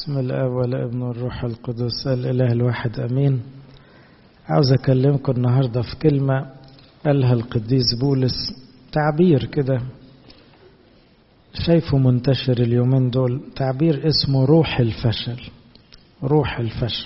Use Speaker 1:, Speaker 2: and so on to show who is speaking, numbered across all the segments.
Speaker 1: بسم الله والابن والروح القدس الإله الواحد أمين عاوز أكلمكم النهاردة في كلمة قالها القديس بولس تعبير كده شايفه منتشر اليومين دول تعبير اسمه روح الفشل روح الفشل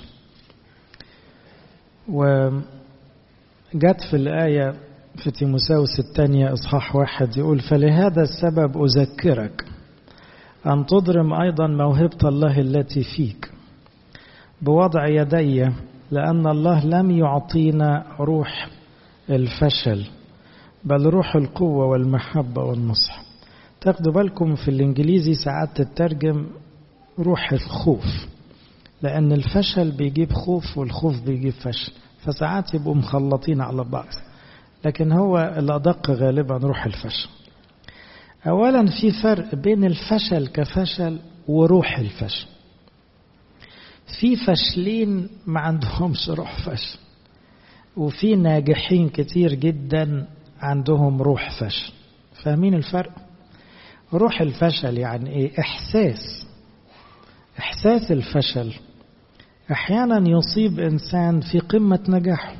Speaker 1: وجت في الآية في تيموساوس الثانية إصحاح واحد يقول فلهذا السبب أذكرك أن تضرم أيضا موهبة الله التي فيك بوضع يدي لأن الله لم يعطينا روح الفشل بل روح القوة والمحبة والنصح تاخدوا بالكم في الإنجليزي ساعات تترجم روح الخوف لأن الفشل بيجيب خوف والخوف بيجيب فشل فساعات يبقوا مخلطين على بعض لكن هو الأدق غالبا روح الفشل أولا في فرق بين الفشل كفشل وروح الفشل في فاشلين ما عندهمش روح فشل وفي ناجحين كتير جدا عندهم روح فشل فاهمين الفرق روح الفشل يعني ايه احساس احساس الفشل احيانا يصيب انسان في قمه نجاحه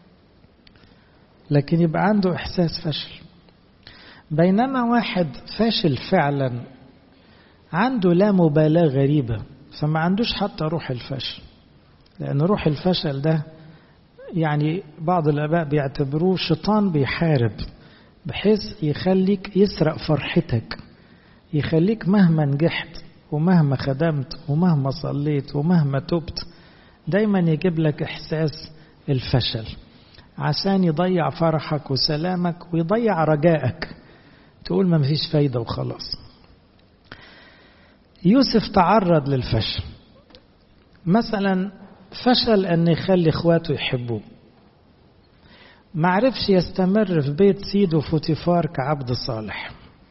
Speaker 1: لكن يبقى عنده احساس فشل بينما واحد فاشل فعلا عنده لا مبالاه غريبه فما عندوش حتى روح الفشل لان روح الفشل ده يعني بعض الاباء بيعتبروه شيطان بيحارب بحيث يخليك يسرق فرحتك يخليك مهما نجحت ومهما خدمت ومهما صليت ومهما تبت دايما يجيب لك احساس الفشل عشان يضيع فرحك وسلامك ويضيع رجائك تقول ما فيش فايدة وخلاص يوسف تعرض للفشل مثلا فشل أن يخلي إخواته يحبوه ما عرفش يستمر في بيت سيده فوتيفار كعبد صالح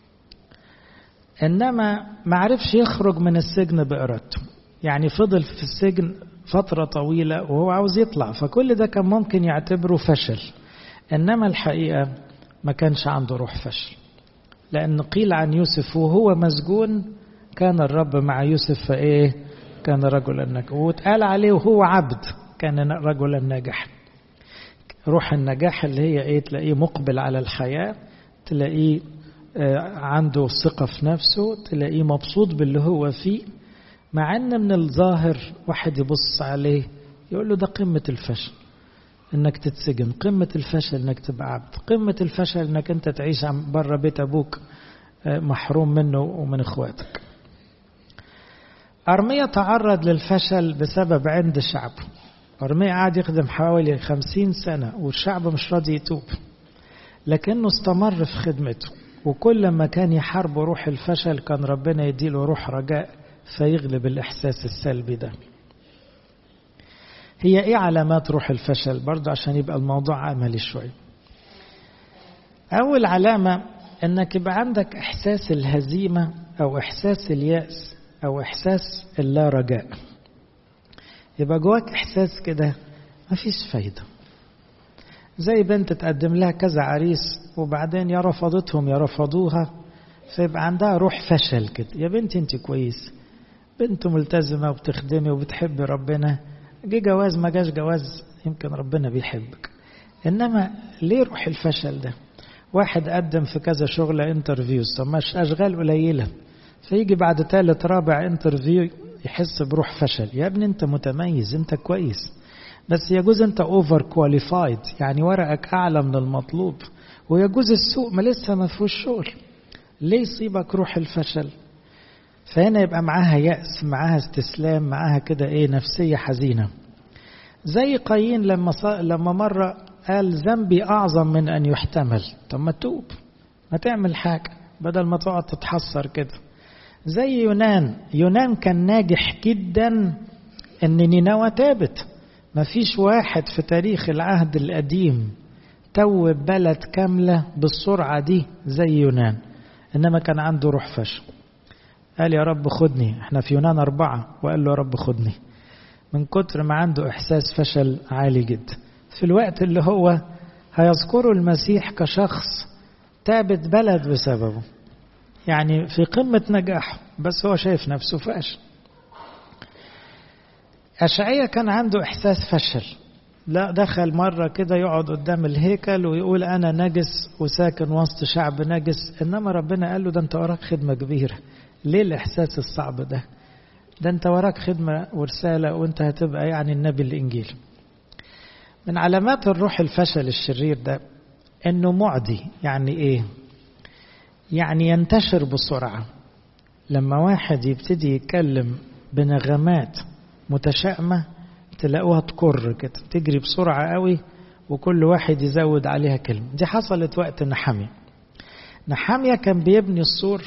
Speaker 1: إنما ما عرفش يخرج من السجن بإرادته يعني فضل في السجن فترة طويلة وهو عاوز يطلع فكل ده كان ممكن يعتبره فشل إنما الحقيقة ما كانش عنده روح فشل لأن قيل عن يوسف وهو مسجون كان الرب مع يوسف فإيه كان رجلا ناجح واتقال عليه وهو عبد كان رجلا ناجحا روح النجاح اللي هي ايه تلاقيه مقبل على الحياة تلاقيه عنده ثقة في نفسه تلاقيه مبسوط باللي هو فيه مع ان من الظاهر واحد يبص عليه يقول له ده قمة الفشل انك تتسجن قمة الفشل انك تبقى عبد قمة الفشل انك انت تعيش بره بيت ابوك محروم منه ومن اخواتك أرمية تعرض للفشل بسبب عند شعبه أرمية قعد يخدم حوالي خمسين سنة والشعب مش راضي يتوب لكنه استمر في خدمته وكل ما كان يحارب روح الفشل كان ربنا يديله روح رجاء فيغلب الإحساس السلبي ده هي إيه علامات روح الفشل برضه عشان يبقى الموضوع عملي شوي أول علامة أنك يبقى عندك إحساس الهزيمة أو إحساس اليأس أو إحساس اللا رجاء يبقى جواك إحساس كده مفيش فايدة زي بنت تقدم لها كذا عريس وبعدين يا رفضتهم يا رفضوها فيبقى عندها روح فشل كده يا بنتي انت كويس بنت ملتزمة وبتخدمي وبتحبي ربنا جه جواز ما جاش جواز يمكن ربنا بيحبك انما ليه روح الفشل ده واحد قدم في كذا شغلة انترفيوز طب مش اشغال قليله فيجي بعد ثالث رابع انترفيو يحس بروح فشل يا ابني انت متميز انت كويس بس يجوز انت اوفر كواليفايد يعني ورقك اعلى من المطلوب ويجوز السوق ما لسه ما فيهوش شغل ليه يصيبك روح الفشل فهنا يبقى معاها يأس معاها استسلام معاها كده ايه نفسية حزينة زي قايين لما ص... لما مرة قال ذنبي أعظم من أن يحتمل طب ما توب ما تعمل حاجة بدل ما تقعد تتحسر كده زي يونان يونان كان ناجح جدا ان نينوى تابت ما فيش واحد في تاريخ العهد القديم توب بلد كاملة بالسرعة دي زي يونان إنما كان عنده روح فشل قال يا رب خدني احنا في يونان أربعة وقال له يا رب خدني من كتر ما عنده إحساس فشل عالي جدا في الوقت اللي هو هيذكره المسيح كشخص تابت بلد بسببه يعني في قمة نجاحه بس هو شايف نفسه فاشل أشعية كان عنده إحساس فشل لا دخل مرة كده يقعد قدام الهيكل ويقول أنا نجس وساكن وسط شعب نجس إنما ربنا قال له ده أنت وراك خدمة كبيرة ليه الإحساس الصعب ده ده أنت وراك خدمة ورسالة وأنت هتبقى يعني النبي الإنجيل من علامات الروح الفشل الشرير ده إنه معدي يعني إيه يعني ينتشر بسرعة لما واحد يبتدي يتكلم بنغمات متشائمة تلاقوها تكر كده تجري بسرعة قوي وكل واحد يزود عليها كلمة دي حصلت وقت نحامية نحامية كان بيبني السور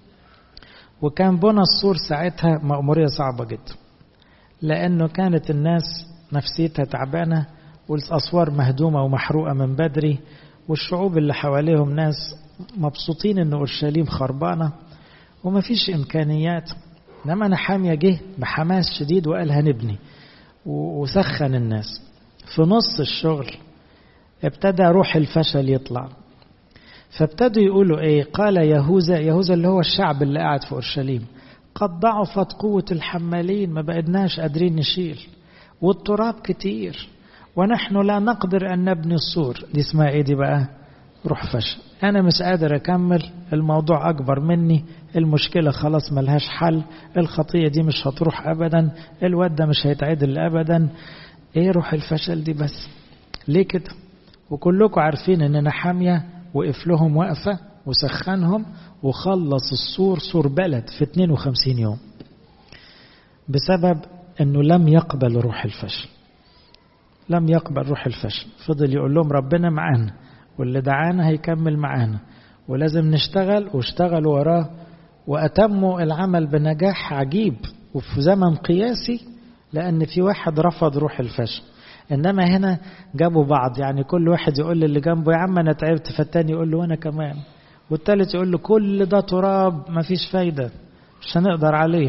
Speaker 1: وكان بنى السور ساعتها مأمورية صعبة جدا لأنه كانت الناس نفسيتها تعبانة والأسوار مهدومة ومحروقة من بدري والشعوب اللي حواليهم ناس مبسوطين إن أورشليم خربانة ومفيش إمكانيات إنما نحامية جه بحماس شديد وقال هنبني وسخن الناس في نص الشغل ابتدى روح الفشل يطلع فابتدوا يقولوا ايه قال يهوذا يهوذا اللي هو الشعب اللي قاعد في اورشليم قد ضعفت قوة الحمالين ما بقدناش قادرين نشيل والتراب كتير ونحن لا نقدر أن نبني السور دي اسمها ايه دي بقى روح فشل أنا مش قادر أكمل الموضوع أكبر مني المشكلة خلاص ملهاش حل الخطية دي مش هتروح أبدا الواد ده مش هيتعدل أبدا إيه روح الفشل دي بس ليه كده وكلكم عارفين إن نحامية وقف لهم وقفة وسخنهم وخلص السور سور بلد في 52 يوم بسبب أنه لم يقبل روح الفشل لم يقبل روح الفشل فضل يقول لهم ربنا معانا واللي دعانا هيكمل معانا ولازم نشتغل واشتغلوا وراه وأتموا العمل بنجاح عجيب وفي زمن قياسي لأن في واحد رفض روح الفشل إنما هنا جابوا بعض يعني كل واحد يقول للي جنبه يا عم أنا تعبت فالتاني يقول له وأنا كمان والتالت يقول له كل ده تراب مفيش فايدة مش هنقدر عليه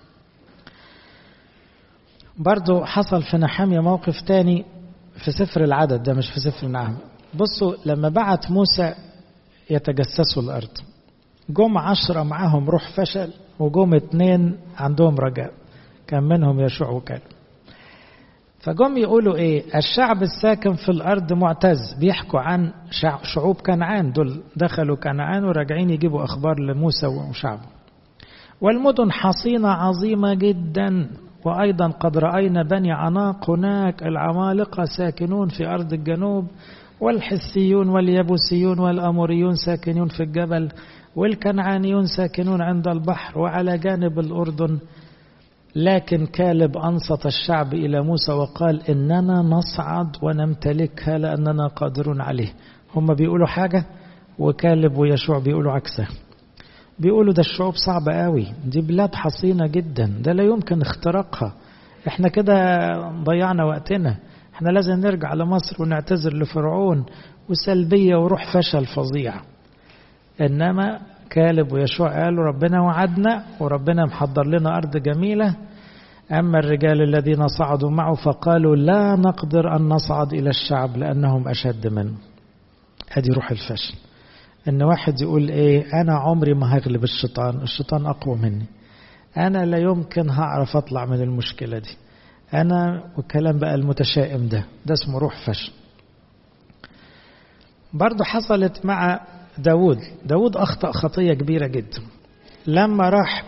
Speaker 1: برضو حصل في نحامية موقف تاني في سفر العدد ده مش في سفر النعم بصوا لما بعت موسى يتجسسوا الأرض جم عشرة معاهم روح فشل وجم اتنين عندهم رجاء كان منهم يشوع وكالب فجم يقولوا ايه الشعب الساكن في الارض معتز بيحكوا عن شعوب كنعان دول دخلوا كنعان وراجعين يجيبوا اخبار لموسى وشعبه والمدن حصينة عظيمة جدا وأيضا قد رأينا بني عناق هناك العمالقة ساكنون في أرض الجنوب والحسيون واليبوسيون والأموريون ساكنون في الجبل والكنعانيون ساكنون عند البحر وعلى جانب الأردن لكن كالب أنصت الشعب إلى موسى وقال إننا نصعد ونمتلكها لأننا قادرون عليه هم بيقولوا حاجة وكالب ويشوع بيقولوا عكسها بيقولوا ده الشعوب صعبة قوي دي بلاد حصينة جدا ده لا يمكن اختراقها احنا كده ضيعنا وقتنا احنا لازم نرجع لمصر ونعتذر لفرعون وسلبية وروح فشل فظيع إنما كالب ويشوع قالوا ربنا وعدنا وربنا محضر لنا أرض جميلة أما الرجال الذين صعدوا معه فقالوا لا نقدر أن نصعد إلى الشعب لأنهم أشد منه هذه روح الفشل إن واحد يقول إيه أنا عمري ما هغلب الشيطان الشيطان أقوى مني أنا لا يمكن هعرف أطلع من المشكلة دي أنا والكلام بقى المتشائم ده ده اسمه روح فشل برضه حصلت مع داود داود أخطأ خطية كبيرة جدا لما راح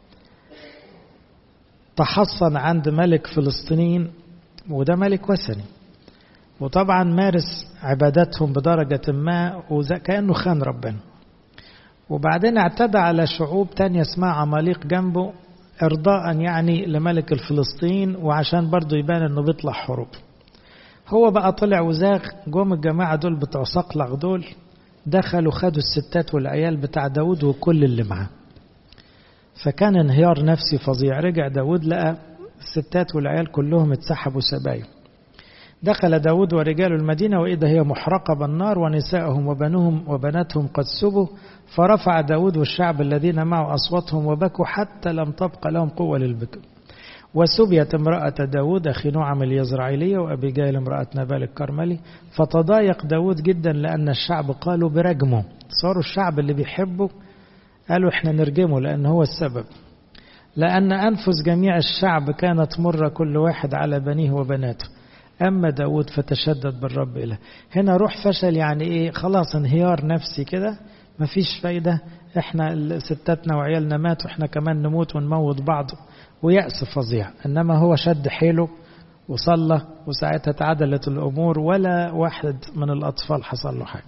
Speaker 1: تحصن عند ملك فلسطينيين وده ملك وثني وطبعا مارس عباداتهم بدرجة ما وكأنه خان ربنا وبعدين اعتدى على شعوب تانية اسمها عماليق جنبه إرضاء يعني لملك الفلسطين وعشان برضه يبان انه بيطلع حروب هو بقى طلع وزاغ جم الجماعة دول بتوع صقلع دول دخلوا خدوا الستات والعيال بتاع داود وكل اللي معاه فكان انهيار نفسي فظيع رجع داود لقى الستات والعيال كلهم اتسحبوا سبايا دخل داود ورجال المدينة وإذا هي محرقة بالنار ونساءهم وبنوهم وبناتهم قد سبوا فرفع داود والشعب الذين معه أصواتهم وبكوا حتى لم تبق لهم قوة للبكاء وسبيت امرأة داود أخي نعم اليزرعيلية وأبيجايل امرأة نبال الكرملي فتضايق داود جدا لأن الشعب قالوا برجمه صاروا الشعب اللي بيحبه قالوا احنا نرجمه لأن هو السبب لأن أنفس جميع الشعب كانت مرة كل واحد على بنيه وبناته أما داود فتشدد بالرب إله هنا روح فشل يعني إيه خلاص انهيار نفسي كده مفيش فايدة احنا ستاتنا وعيالنا ماتوا احنا كمان نموت ونموت بعض ويأس فظيع انما هو شد حيله وصلى وساعتها تعدلت الامور ولا واحد من الاطفال حصل له حاجه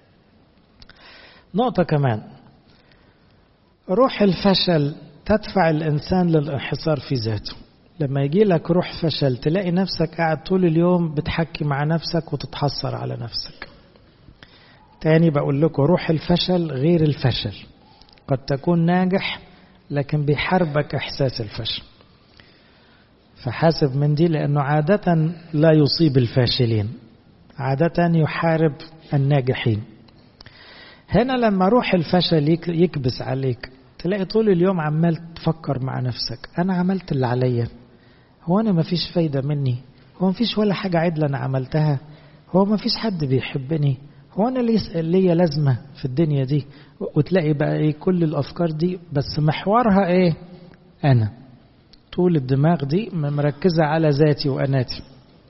Speaker 1: نقطه كمان روح الفشل تدفع الانسان للانحصار في ذاته لما يجي لك روح فشل تلاقي نفسك قاعد طول اليوم بتحكي مع نفسك وتتحسر على نفسك تاني بقول لكم روح الفشل غير الفشل قد تكون ناجح لكن بيحاربك احساس الفشل فحاسب من دي لانه عاده لا يصيب الفاشلين عاده يحارب الناجحين هنا لما روح الفشل يكبس عليك تلاقي طول اليوم عمال تفكر مع نفسك انا عملت اللي عليا هو انا مفيش فايده مني هو مفيش ولا حاجه عدله انا عملتها هو مفيش حد بيحبني هو انا ليا لازمه في الدنيا دي وتلاقي بقى ايه كل الافكار دي بس محورها ايه انا طول الدماغ دي مركزه على ذاتي واناتي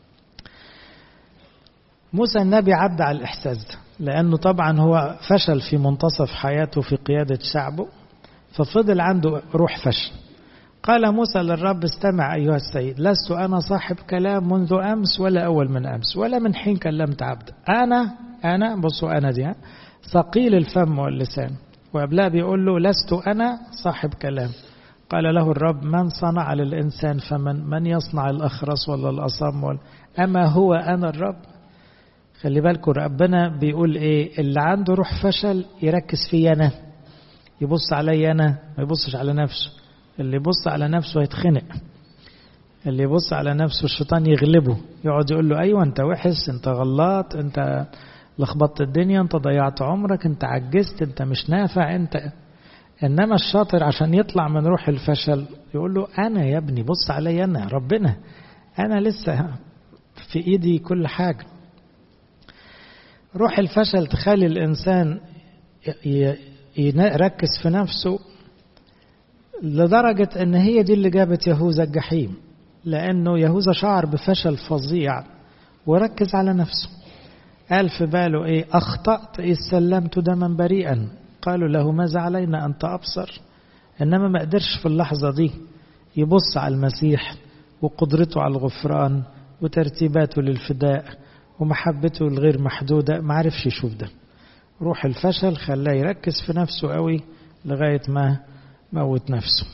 Speaker 1: موسى النبي عدى على الاحساس ده لانه طبعا هو فشل في منتصف حياته في قياده شعبه ففضل عنده روح فشل قال موسى للرب استمع أيها السيد لست أنا صاحب كلام منذ أمس ولا أول من أمس ولا من حين كلمت عبد أنا أنا بصوا أنا دي ثقيل الفم واللسان وقبلها بيقول له لست أنا صاحب كلام قال له الرب من صنع للإنسان فمن من يصنع الأخرس ولا الأصم ولا أما هو أنا الرب خلي بالكم ربنا بيقول إيه اللي عنده روح فشل يركز فيا أنا يبص علي أنا ما يبصش على نفسه اللي يبص على نفسه هيتخنق اللي يبص على نفسه الشيطان يغلبه يقعد يقول له ايوه انت وحش انت غلط انت لخبطت الدنيا انت ضيعت عمرك انت عجزت انت مش نافع انت انما الشاطر عشان يطلع من روح الفشل يقول له انا يا ابني بص علي انا ربنا انا لسه في ايدي كل حاجه روح الفشل تخلي الانسان يركز في نفسه لدرجة ان هي دي اللي جابت يهوذا الجحيم لانه يهوذا شعر بفشل فظيع وركز على نفسه قال في باله ايه اخطأت اذ سلمت دما بريئا قالوا له ماذا علينا انت ابصر انما ما قدرش في اللحظة دي يبص على المسيح وقدرته على الغفران وترتيباته للفداء ومحبته الغير محدودة ما عرفش يشوف ده روح الفشل خلاه يركز في نفسه قوي لغاية ما موت نفسه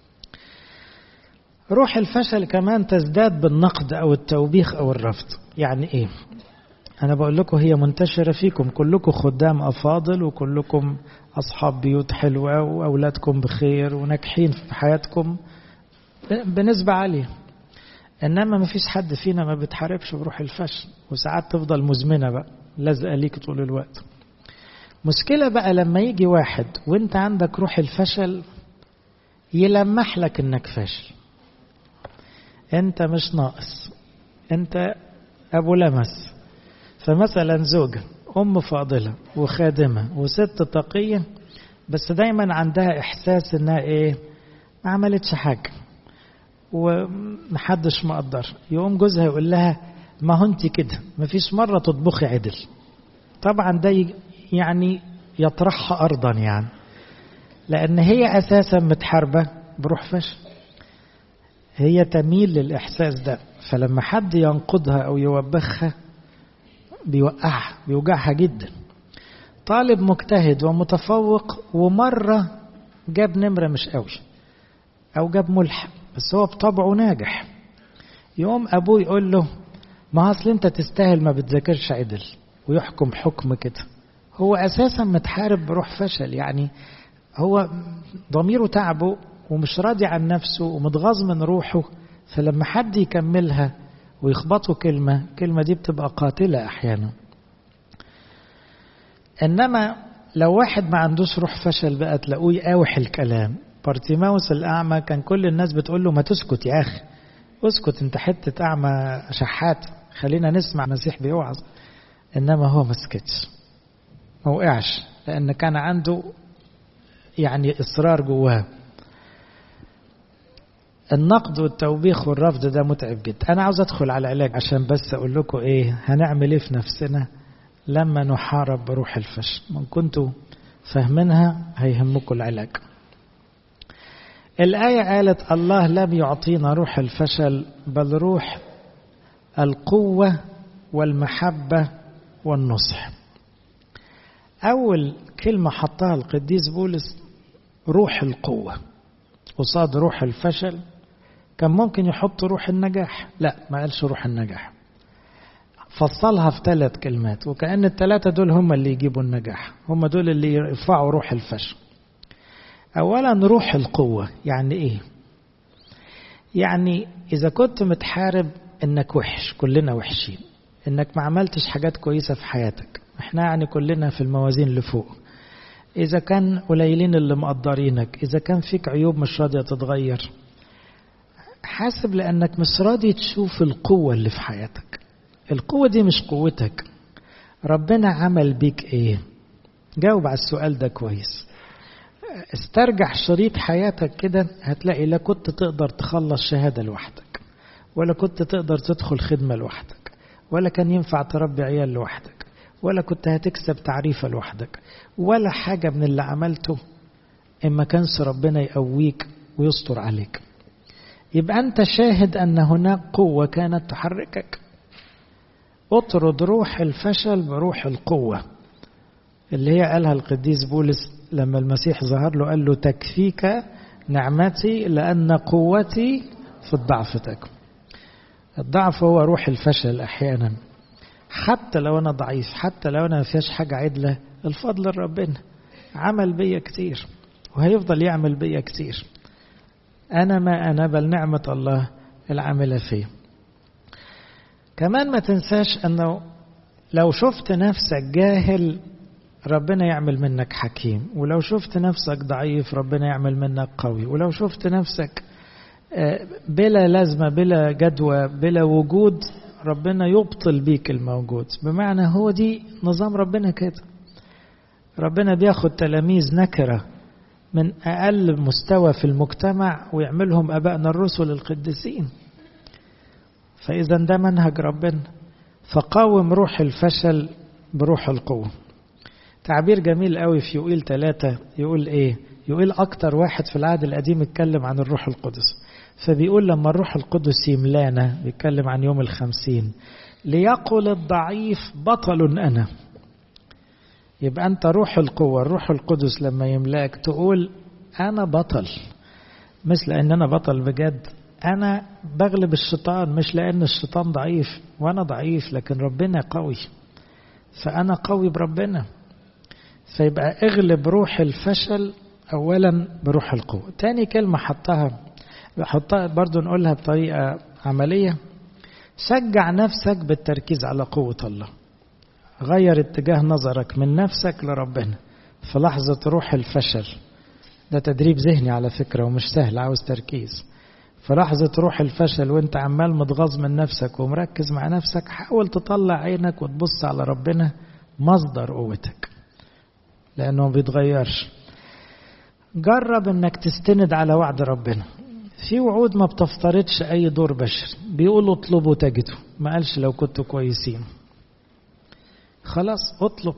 Speaker 1: روح الفشل كمان تزداد بالنقد او التوبيخ او الرفض يعني ايه انا بقول لكم هي منتشره فيكم كلكم خدام افاضل وكلكم اصحاب بيوت حلوه واولادكم بخير وناجحين في حياتكم بنسبه عاليه انما ما فيش حد فينا ما بتحاربش بروح الفشل وساعات تفضل مزمنه بقى لازقه ليك طول الوقت مشكله بقى لما يجي واحد وانت عندك روح الفشل يلمح لك انك فاشل انت مش ناقص انت ابو لمس فمثلا زوجة ام فاضلة وخادمة وست تقية بس دايما عندها احساس انها ايه ما عملتش حاجة ومحدش مقدر يقوم جوزها يقول لها ما هو انت كده مفيش مرة تطبخي عدل طبعا ده يعني يطرحها ارضا يعني لأن هي أساسا متحاربة بروح فشل هي تميل للإحساس ده فلما حد ينقضها أو يوبخها بيوقعها بيوجعها جدا طالب مجتهد ومتفوق ومرة جاب نمرة مش قوي أو جاب ملحق بس هو بطبعه ناجح يقوم أبوه يقول له ما أصل أنت تستاهل ما بتذاكرش عدل ويحكم حكم كده هو أساسا متحارب بروح فشل يعني هو ضميره تعبه ومش راضي عن نفسه ومتغاظ من روحه فلما حد يكملها ويخبطه كلمة الكلمة دي بتبقى قاتلة أحيانا إنما لو واحد ما عندوش روح فشل بقى تلاقوه يقاوح الكلام بارتيماوس الأعمى كان كل الناس بتقول له ما تسكت يا أخي اسكت انت حتة أعمى شحات خلينا نسمع مسيح بيوعظ إنما هو ما سكتش ما وقعش لأن كان عنده يعني إصرار جواه النقد والتوبيخ والرفض ده متعب جدا انا عاوز ادخل على العلاج عشان بس اقول لكم ايه هنعمل ايه في نفسنا لما نحارب بروح الفشل من كنتوا فاهمينها هيهمكم العلاج الآية قالت الله لم يعطينا روح الفشل بل روح القوة والمحبة والنصح أول كلمة حطها القديس بولس روح القوة قصاد روح الفشل كان ممكن يحط روح النجاح لا ما قالش روح النجاح فصلها في ثلاث كلمات وكأن الثلاثة دول هم اللي يجيبوا النجاح هم دول اللي يرفعوا روح الفشل أولا روح القوة يعني إيه يعني إذا كنت متحارب إنك وحش كلنا وحشين إنك ما عملتش حاجات كويسة في حياتك إحنا يعني كلنا في الموازين اللي فوق إذا كان قليلين اللي مقدرينك إذا كان فيك عيوب مش راضية تتغير حاسب لأنك مش راضي تشوف القوة اللي في حياتك القوة دي مش قوتك ربنا عمل بيك إيه جاوب على السؤال ده كويس استرجع شريط حياتك كده هتلاقي لا كنت تقدر تخلص شهادة لوحدك ولا كنت تقدر تدخل خدمة لوحدك ولا كان ينفع تربي عيال لوحدك ولا كنت هتكسب تعريفة لوحدك ولا حاجة من اللي عملته إما كانش ربنا يقويك ويستر عليك يبقى أنت شاهد أن هناك قوة كانت تحركك اطرد روح الفشل بروح القوة اللي هي قالها القديس بولس لما المسيح ظهر له قال له تكفيك نعمتي لأن قوتي في الضعف تكون الضعف هو روح الفشل أحيانا حتى لو أنا ضعيف حتى لو أنا ما فيهاش حاجة عدلة الفضل لربنا عمل بيا كتير وهيفضل يعمل بيا كتير أنا ما أنا بل نعمة الله العاملة فيه كمان ما تنساش أنه لو شفت نفسك جاهل ربنا يعمل منك حكيم ولو شفت نفسك ضعيف ربنا يعمل منك قوي ولو شفت نفسك بلا لازمة بلا جدوى بلا وجود ربنا يبطل بيك الموجود بمعنى هو دي نظام ربنا كده ربنا بياخد تلاميذ نكرة من أقل مستوى في المجتمع ويعملهم أبائنا الرسل القديسين فإذا ده منهج ربنا فقاوم روح الفشل بروح القوة تعبير جميل قوي في يقول ثلاثة يقول ايه يقول اكتر واحد في العهد القديم اتكلم عن الروح القدس فبيقول لما الروح القدس يملانا بيتكلم عن يوم الخمسين ليقل الضعيف بطل انا يبقى انت روح القوة الروح القدس لما يملاك تقول انا بطل مش لان انا بطل بجد انا بغلب الشيطان مش لان الشيطان ضعيف وانا ضعيف لكن ربنا قوي فانا قوي بربنا فيبقى اغلب روح الفشل اولا بروح القوة تاني كلمة حطها حطها برضو نقولها بطريقة عملية شجع نفسك بالتركيز على قوة الله غير اتجاه نظرك من نفسك لربنا في لحظة روح الفشل ده تدريب ذهني على فكرة ومش سهل عاوز تركيز في لحظة روح الفشل وانت عمال متغاظ من نفسك ومركز مع نفسك حاول تطلع عينك وتبص على ربنا مصدر قوتك لأنه ما بيتغيرش جرب انك تستند على وعد ربنا في وعود ما بتفترضش اي دور بشري بيقولوا اطلبوا تجدوا ما قالش لو كنتوا كويسين خلاص اطلب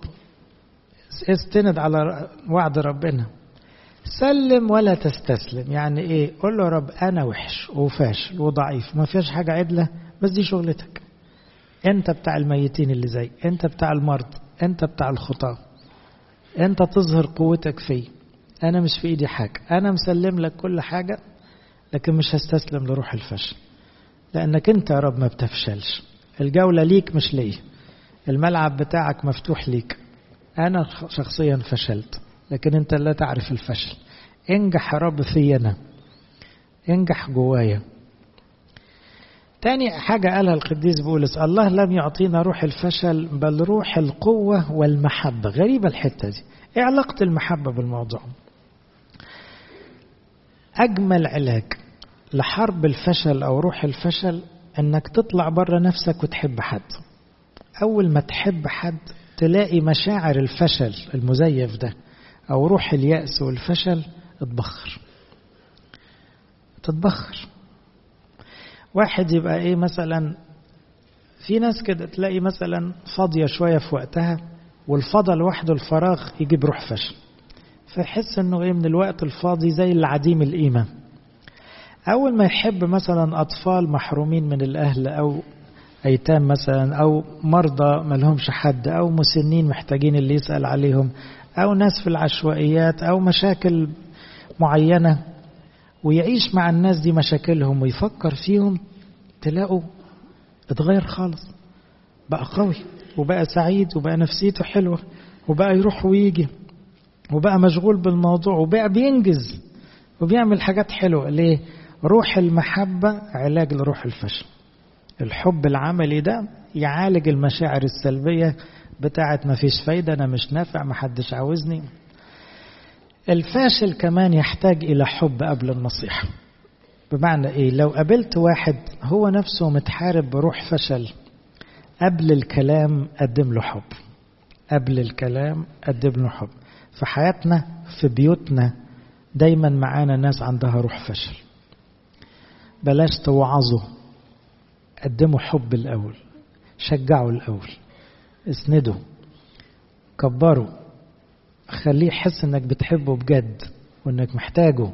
Speaker 1: استند على وعد ربنا سلم ولا تستسلم يعني ايه قول له يا رب انا وحش وفاشل وضعيف ما فيهاش حاجه عدله بس دي شغلتك انت بتاع الميتين اللي زي انت بتاع المرض انت بتاع الخطاه انت تظهر قوتك في انا مش في ايدي حاجه انا مسلم لك كل حاجه لكن مش هستسلم لروح الفشل لانك انت يا رب ما بتفشلش الجوله ليك مش ليا الملعب بتاعك مفتوح ليك انا شخصيا فشلت لكن انت لا تعرف الفشل انجح يا رب في انا انجح جوايا تاني حاجة قالها القديس بولس الله لم يعطينا روح الفشل بل روح القوة والمحبة غريبة الحتة دي ايه علاقة المحبة بالموضوع أجمل علاج لحرب الفشل أو روح الفشل أنك تطلع بره نفسك وتحب حد أول ما تحب حد تلاقي مشاعر الفشل المزيف ده أو روح اليأس والفشل تتبخر تتبخر واحد يبقى ايه مثلا في ناس كده تلاقي مثلا فاضية شوية في وقتها والفضى لوحده الفراغ يجيب روح فشل فيحس انه ايه من الوقت الفاضي زي العديم القيمة اول ما يحب مثلا اطفال محرومين من الاهل او ايتام مثلا او مرضى ما لهمش حد او مسنين محتاجين اللي يسأل عليهم او ناس في العشوائيات او مشاكل معينة ويعيش مع الناس دي مشاكلهم ويفكر فيهم تلاقوا اتغير خالص بقى قوي وبقى سعيد وبقى نفسيته حلوة وبقى يروح ويجي وبقى مشغول بالموضوع وبقى بينجز وبيعمل حاجات حلوة ليه؟ روح المحبة علاج لروح الفشل الحب العملي ده يعالج المشاعر السلبية بتاعت ما فيش فايدة أنا مش نافع ما حدش عاوزني الفاشل كمان يحتاج إلى حب قبل النصيحة بمعنى إيه لو قابلت واحد هو نفسه متحارب بروح فشل قبل الكلام قدم له حب قبل الكلام قدم له حب في حياتنا في بيوتنا دايما معانا ناس عندها روح فشل بلاش توعظوا قدموا حب الأول شجعوا الأول اسندوا كبروا خليه يحس انك بتحبه بجد وانك محتاجه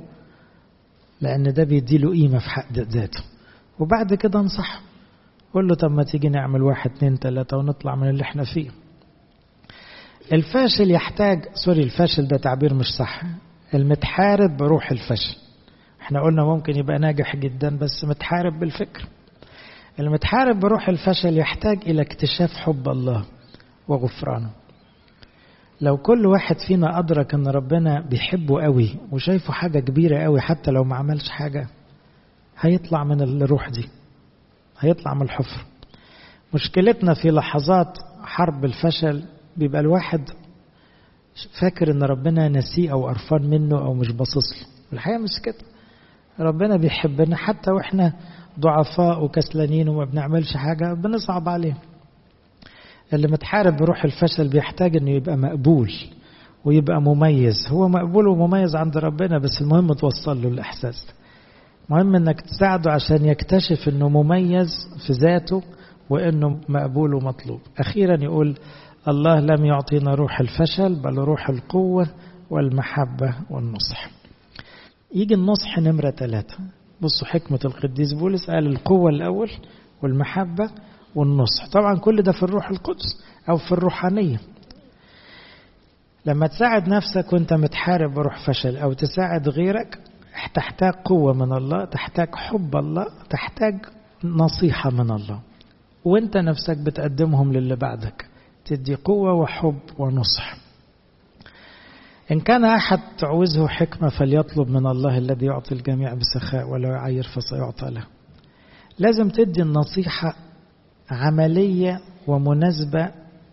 Speaker 1: لان ده بيديله قيمه في حق ذاته وبعد كده انصحه قول له طب ما تيجي نعمل واحد اتنين تلاته ونطلع من اللي احنا فيه الفاشل يحتاج سوري الفاشل ده تعبير مش صح المتحارب بروح الفشل احنا قلنا ممكن يبقى ناجح جدا بس متحارب بالفكر المتحارب بروح الفشل يحتاج الى اكتشاف حب الله وغفرانه لو كل واحد فينا أدرك أن ربنا بيحبه قوي وشايفه حاجة كبيرة قوي حتى لو ما عملش حاجة هيطلع من الروح دي هيطلع من الحفر مشكلتنا في لحظات حرب الفشل بيبقى الواحد فاكر ان ربنا نسيه او قرفان منه او مش باصص له الحقيقه مش كده ربنا بيحبنا حتى واحنا ضعفاء وكسلانين وما بنعملش حاجه بنصعب عليه اللي متحارب بروح الفشل بيحتاج انه يبقى مقبول ويبقى مميز هو مقبول ومميز عند ربنا بس المهم توصل له الاحساس ده مهم انك تساعده عشان يكتشف انه مميز في ذاته وانه مقبول ومطلوب اخيرا يقول الله لم يعطينا روح الفشل بل روح القوة والمحبة والنصح يجي النصح نمرة ثلاثة بصوا حكمة القديس بولس قال القوة الأول والمحبة والنصح طبعا كل ده في الروح القدس أو في الروحانية لما تساعد نفسك وانت متحارب بروح فشل أو تساعد غيرك تحتاج قوة من الله تحتاج حب الله تحتاج نصيحة من الله وانت نفسك بتقدمهم للي بعدك تدي قوة وحب ونصح إن كان أحد تعوزه حكمة فليطلب من الله الذي يعطي الجميع بسخاء ولا يعير فسيعطى له لازم تدي النصيحة عملية ومناسبة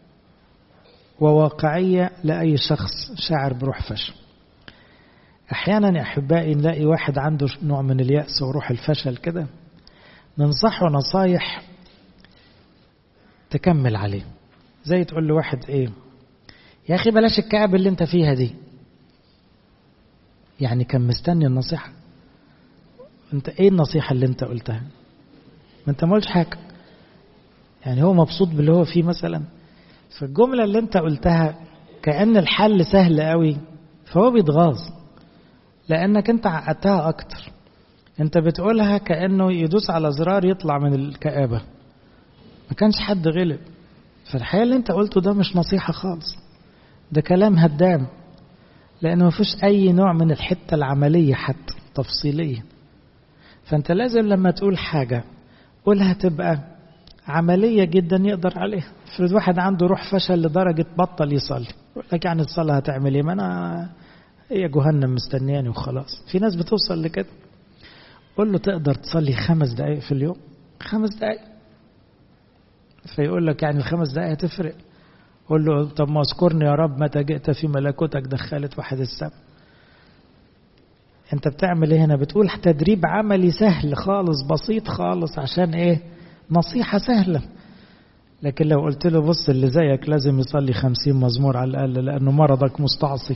Speaker 1: وواقعية لأي شخص شاعر بروح فشل أحيانا يا أحبائي نلاقي واحد عنده نوع من اليأس وروح الفشل كده ننصحه نصايح تكمل عليه زي تقول لواحد ايه يا اخي بلاش الكعب اللي انت فيها دي يعني كان مستني النصيحة انت ايه النصيحة اللي انت قلتها ما انت ما قلتش حاجة يعني هو مبسوط باللي هو فيه مثلا فالجملة اللي انت قلتها كأن الحل سهل قوي فهو بيتغاظ لانك انت عقدتها اكتر انت بتقولها كأنه يدوس على زرار يطلع من الكآبة ما كانش حد غلب فالحقيقة اللي انت قلته ده مش نصيحة خالص ده كلام هدام لأنه ما فيش أي نوع من الحتة العملية حتى تفصيلية فأنت لازم لما تقول حاجة قولها تبقى عملية جدا يقدر عليها افرض واحد عنده روح فشل لدرجة بطل يصلي يقول لك يعني الصلاة هتعمل ايه ما أنا هي جهنم مستنياني وخلاص في ناس بتوصل لكده قول له تقدر تصلي خمس دقايق في اليوم خمس دقايق فيقول لك يعني الخمس دقايق هتفرق قول له طب ما اذكرني يا رب متى جئت في ملكوتك دخلت واحد السبت انت بتعمل ايه هنا بتقول تدريب عملي سهل خالص بسيط خالص عشان ايه نصيحة سهلة لكن لو قلت له بص اللي زيك لازم يصلي خمسين مزمور على الأقل لأنه مرضك مستعصي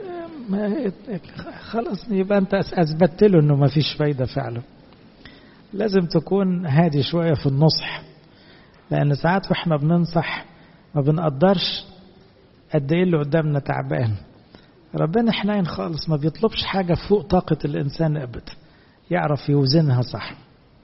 Speaker 1: خلاص يبقى أنت أثبتت له أنه ما فيش فايدة فعلا لازم تكون هادي شوية في النصح لأن ساعات واحنا بننصح ما بنقدرش قد ايه اللي قدامنا تعبان ربنا حنين خالص ما بيطلبش حاجة فوق طاقة الإنسان أبدا يعرف يوزنها صح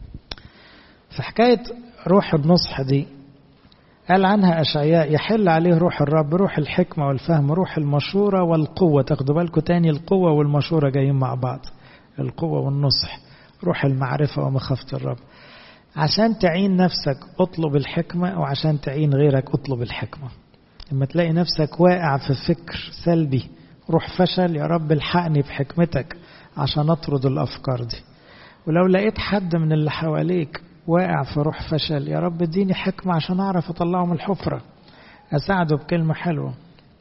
Speaker 1: في حكاية روح النصح دي قال عنها أشعياء يحل عليه روح الرب روح الحكمة والفهم روح المشورة والقوة تاخدوا بالكم تاني القوة والمشورة جايين مع بعض القوة والنصح روح المعرفة ومخافة الرب عشان تعين نفسك اطلب الحكمة وعشان تعين غيرك اطلب الحكمة لما تلاقي نفسك واقع في فكر سلبي روح فشل يا رب الحقني بحكمتك عشان اطرد الافكار دي ولو لقيت حد من اللي حواليك واقع في روح فشل يا رب اديني حكمة عشان اعرف اطلعه من الحفرة اساعده بكلمة حلوة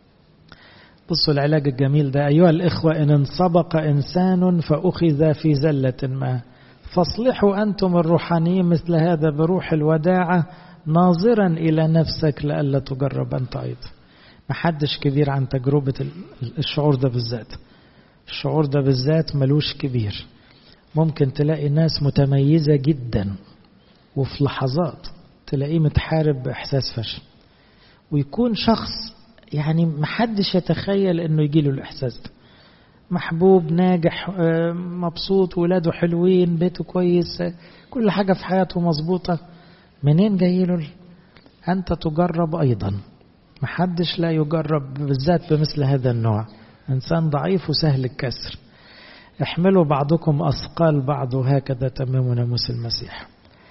Speaker 1: بصوا العلاج الجميل ده أيها الإخوة إن انسبق إنسان فأخذ في زلة ما فاصلحوا أنتم الروحانيين مثل هذا بروح الوداعة ناظرا إلى نفسك لئلا تجرب أنت أيضا محدش كبير عن تجربة الشعور ده بالذات الشعور ده بالذات ملوش كبير ممكن تلاقي ناس متميزة جدا وفي لحظات تلاقيه متحارب بإحساس فشل ويكون شخص يعني محدش يتخيل انه يجي له الاحساس ده محبوب ناجح مبسوط ولاده حلوين بيته كويس كل حاجة في حياته مظبوطة منين جاي له أنت تجرب أيضا محدش لا يجرب بالذات بمثل هذا النوع إنسان ضعيف وسهل الكسر احملوا بعضكم أثقال بعض هكذا تمام ناموس المسيح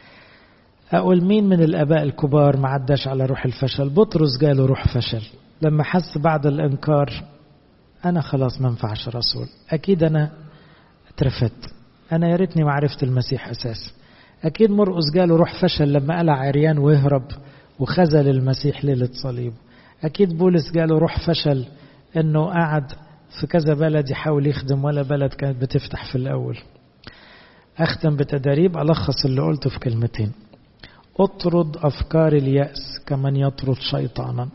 Speaker 1: أقول مين من الآباء الكبار ما عداش على روح الفشل بطرس جاله روح فشل لما حس بعد الإنكار أنا خلاص ما انفعش رسول أكيد أنا اترفدت أنا يا ريتني ما عرفت المسيح أساسا أكيد مرقس جاله روح فشل لما قلع عريان ويهرب وخذل المسيح ليلة صليبه أكيد بولس جاله روح فشل إنه قعد في كذا بلد يحاول يخدم ولا بلد كانت بتفتح في الأول أختم بتدريب ألخص اللي قلته في كلمتين اطرد أفكار اليأس كمن يطرد شيطانا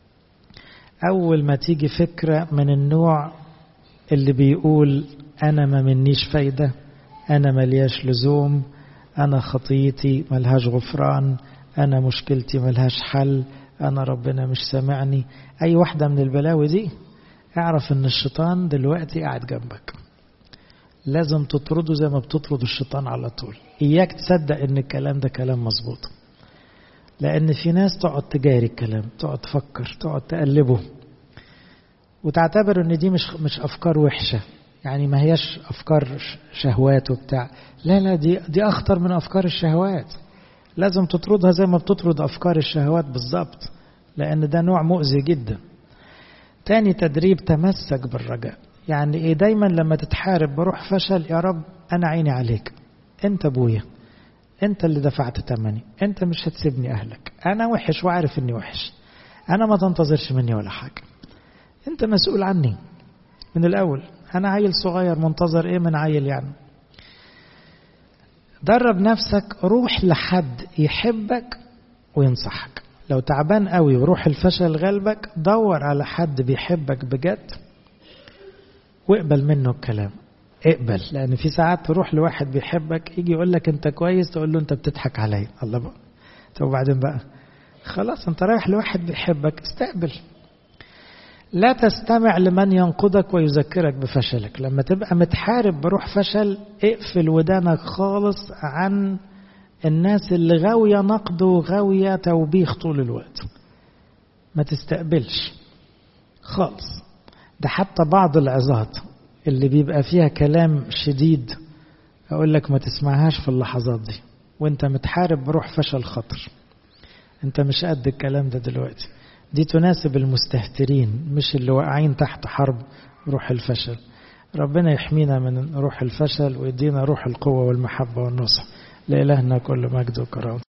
Speaker 1: أول ما تيجي فكرة من النوع اللي بيقول أنا ما منيش فايدة أنا ملياش لزوم أنا خطيتي ملهاش غفران أنا مشكلتي ملهاش حل أنا ربنا مش سامعني أي واحدة من البلاوي دي اعرف ان الشيطان دلوقتي قاعد جنبك لازم تطرده زي ما بتطرد الشيطان على طول إياك تصدق ان الكلام ده كلام مظبوط لأن في ناس تقعد تجاري الكلام تقعد تفكر تقعد تقلبه وتعتبر ان دي مش مش أفكار وحشة يعني ما هياش أفكار شهوات وبتاع لا لا دي دي أخطر من أفكار الشهوات لازم تطردها زي ما بتطرد أفكار الشهوات بالظبط لأن ده نوع مؤذي جدا تاني تدريب تمسك بالرجاء يعني ايه دايما لما تتحارب بروح فشل يا رب انا عيني عليك انت ابويا انت اللي دفعت تمني انت مش هتسيبني اهلك انا وحش وعارف اني وحش انا ما تنتظرش مني ولا حاجة انت مسؤول عني من الاول انا عيل صغير منتظر ايه من عيل يعني درب نفسك روح لحد يحبك وينصحك لو تعبان قوي وروح الفشل غلبك دور على حد بيحبك بجد واقبل منه الكلام اقبل لان في ساعات تروح لواحد بيحبك يجي يقول لك انت كويس تقول له انت بتضحك عليا الله بقى طب وبعدين بقى خلاص انت رايح لواحد بيحبك استقبل لا تستمع لمن ينقدك ويذكرك بفشلك لما تبقى متحارب بروح فشل اقفل ودانك خالص عن الناس اللي غاوية نقد وغاوية توبيخ طول الوقت ما تستقبلش خالص ده حتى بعض العظات اللي بيبقى فيها كلام شديد أقول لك ما تسمعهاش في اللحظات دي وانت متحارب بروح فشل خطر انت مش قد الكلام ده دلوقتي دي تناسب المستهترين مش اللي واقعين تحت حرب روح الفشل ربنا يحمينا من روح الفشل ويدينا روح القوة والمحبة والنصح لإلهنا كل مجد وكرامة